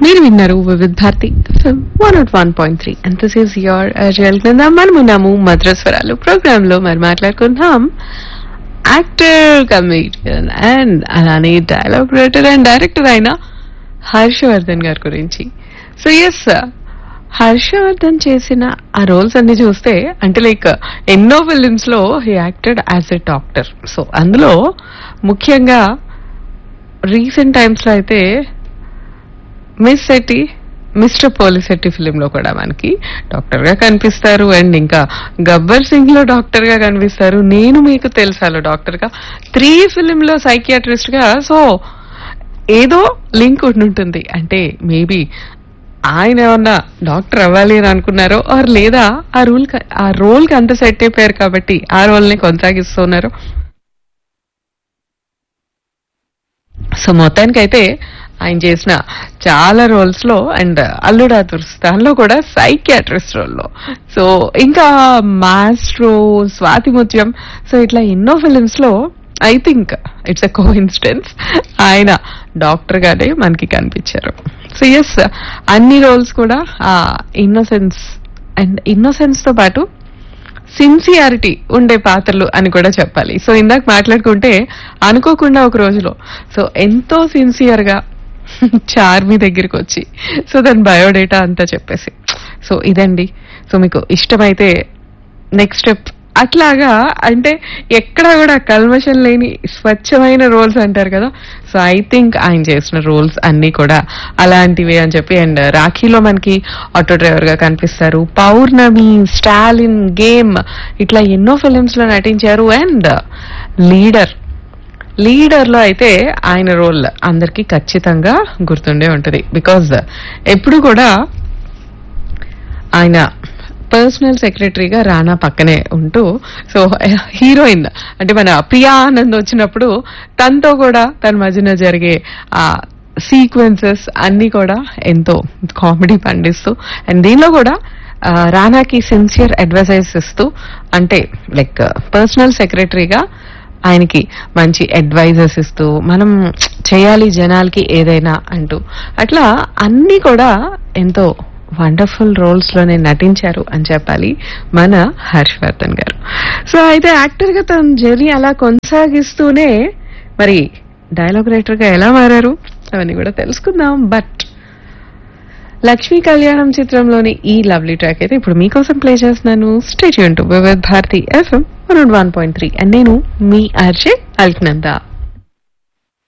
మీరు విన్నారు Vividh Bharati one not one point three and this is your అజల్ కింద మనం ఉన్నాము మద్రస్వరాలు ప్రోగ్రామ్ లో మరి మాట్లాడుకుంటున్నాం యాక్టర్ కమేడియన్ అండ్ అలానే డైలాగ్ రైటర్ అండ్ డైరెక్టర్ అయిన హర్షవర్ధన్ గారి గురించి సో ఎస్ హర్షవర్ధన్ చేసిన ఆ రోల్స్ అన్ని చూస్తే అంటే లైక్ ఎన్నో ఫిలిమ్స్ లో he acted as a doctor so అందులో ముఖ్యంగా రీసెంట్ టైమ్స్ లో అయితే miss Shetty mister Polishetty film లో కూడా మనకి డాక్టర్ గా కనిపిస్తారు అండ్ ఇంకా గబ్బర్ సింగ్ లో డాక్టర్ గా కనిపిస్తారు నేను మీకు తెలుసాలో డాక్టర్ గా త్రీ ఫిలిం లో సైకియాట్రిస్ట్ గా సో ఏదో లింక్ ఉంటుంది అంటే మేబీ ఆయన ఏమన్నా డాక్టర్ అవ్వాలి అని అనుకున్నారో ఆర్ లేదా ఆ రూల్ ఆ రోల్ కి అంత సెట్ అయిపోయారు కాబట్టి ఆ రోల్ ని కొనసాగిస్తున్నారు సో మొత్తానికైతే ఆయన చేసిన చాలా రోల్స్ లో అండ్ అల్లుడా దుర్స్థాన్లో కూడా సైకియాట్రిస్ట్ రోల్లో సో ఇంకా మాస్ట్రో స్వాతి ముత్యం సో ఇట్లా ఎన్నో ఫిలిమ్స్ లో I think it's a coincidence ఆయన డాక్టర్ గానే మనకి కనిపించారు సో ఎస్ అన్ని రోల్స్ కూడా ఆ ఇన్నోసెన్స్ అండ్ ఇన్నోసెన్స్ తో పాటు సిన్సియారిటీ ఉండే పాత్రలు అని కూడా చెప్పాలి సో ఇందాక మాట్లాడుకుంటే అనుకోకుండా ఒక రోజులో సో ఎంతో సిన్సియర్ గా చార్మి దగ్గరికి వచ్చి సో దాని బయోడేటా అంతా చెప్పేసి సో ఇదండి సో మీకు ఇష్టమైతే నెక్స్ట్ స్టెప్ అట్లాగా అంటే ఎక్కడ కూడా కల్మషం లేని స్వచ్ఛమైన రోల్స్ అంటారు కదా సో ఐ థింక్ ఆయన చేసిన రోల్స్ అన్ని కూడా అలాంటివే అని చెప్పి అండ్ రాఖీలో మనకి ఆటో డ్రైవర్ గా కనిపిస్తారు పౌర్ణమి స్టాలిన్ గేమ్ ఇట్లా ఎన్నో ఫిలిమ్స్ లో నటించారు అండ్ లీడర్ లీడర్ లో అయితే ఆయన రోల్ అందరికి ఖచ్చితంగా గుర్తుండే ఉంటది బికాజ్ ఎప్పుడు కూడా ఆయన పర్సనల్ సెక్రటరీగా రానా పక్కనే ఉంటూ సో హీరోయిన్ అంటే మన ప్రియా ఆనంద్ వచ్చినప్పుడు తనతో కూడా తన మధ్యన జరిగే ఆ సీక్వెన్సెస్ అన్ని కూడా ఎంతో కామెడీ పండిస్తూ అండ్ దీనిలో కూడా ఆ, రానాకి సిన్సియర్ అడ్వైజైస్ ఇస్తూ అంటే లైక్ పర్సనల్ సెక్రటరీగా ఆయనకి మంచి అడ్వైజెస్ ఇస్తూ మనం చేయాలి జనాలకి ఏదైనా అంటూ అట్లా అన్ని కూడా ఎంతో వండర్ఫుల్ రోల్స్ లోనే నటించారు అని చెప్పాలి మన హర్షవర్ధన్ గారు సో అయితే యాక్టర్ గా తన జర్నీ అలా కొనసాగిస్తూనే మరి డైలాగ్ రైటర్ గా ఎలా మారారు అవన్నీ కూడా తెలుసుకుందాం బట్ లక్ష్మీ కళ్యాణం చిత్రంలోని ఈ లవ్లీ ట్రాక్ అయితే ఇప్పుడు మీకోసం ప్లే చేస్తున్నాను state to Vividh Bharati FM one one point three and నేను మీ ఆర్జే అల్క్నందా